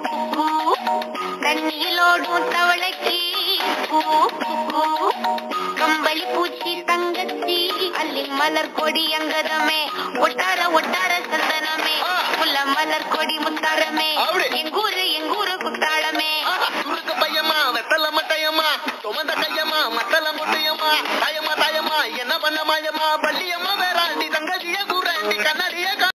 குக்கு தண்ணியிலோடும் தவளைக்கு கூ, குக்கு கம்பளி பூச்சி தங்கச்சி அள்ளி மலர் கொடி அங்கதமே ஒட்டார ஒட்டார சந்தனமே முல்ல மலர் கொடி முத்தாரமே அப்படி. எங்கூரு எங்கூரு குத்தாளமே சுருக்கு பையம்மா வெத்தல மட்டையம்மா சுமந்த கையம்மா மத்தல முட்டையம்மா தாயம்மா தாயம்மா என்ன பண்ண மாயம்மா பள்ளியம்மா வேறாண்டி தங்கச்சிய கூறாண்டி கண்ணாடிய